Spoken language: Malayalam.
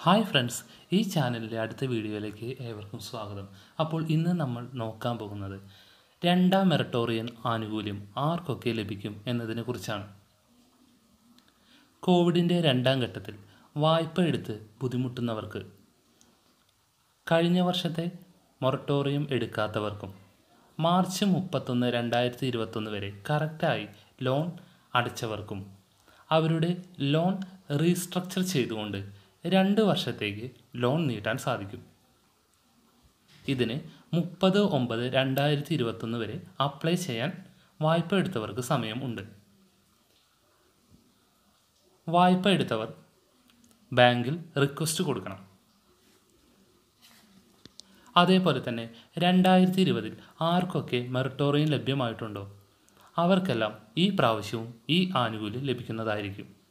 ഹായ് ഫ്രണ്ട്സ് ഈ ചാനലിലെ അടുത്ത വീഡിയോയിലേക്ക് ഏവർക്കും സ്വാഗതം അപ്പോൾ ഇന്ന് നമ്മൾ നോക്കാൻ പോകുന്നത് രണ്ടാം മെറട്ടോറിയൻ ആനുകൂല്യം ആർക്കൊക്കെ ലഭിക്കും എന്നതിനെക്കുറിച്ചാണ് കോവിഡിൻ്റെ രണ്ടാം ഘട്ടത്തിൽ വായ്പ എടുത്ത് ബുദ്ധിമുട്ടുന്നവർക്ക് കഴിഞ്ഞ വർഷത്തെ മൊറട്ടോറിയം എടുക്കാത്തവർക്കും മാർച്ച് മുപ്പത്തൊന്ന് രണ്ടായിരത്തി ഇരുപത്തൊന്ന് വരെ കറക്റ്റായി ലോൺ അടച്ചവർക്കും അവരുടെ ലോൺ റീസ്ട്രക്ചർ ചെയ്തുകൊണ്ട് രണ്ട് വർഷത്തേക്ക് ലോൺ നീട്ടാൻ സാധിക്കും ഇതിന് മുപ്പത് ഒമ്പത് രണ്ടായിരത്തി ഇരുപത്തൊന്ന് വരെ അപ്ലൈ ചെയ്യാൻ വായ്പ എടുത്തവർക്ക് സമയം ഉണ്ട് വായ്പ എടുത്തവർ ബാങ്കിൽ റിക്വസ്റ്റ് കൊടുക്കണം അതേപോലെ തന്നെ രണ്ടായിരത്തി ഇരുപതിൽ ആർക്കൊക്കെ മെറിറ്റോറിയം ലഭ്യമായിട്ടുണ്ടോ അവർക്കെല്ലാം ഈ പ്രാവശ്യവും ഈ ആനുകൂല്യം ലഭിക്കുന്നതായിരിക്കും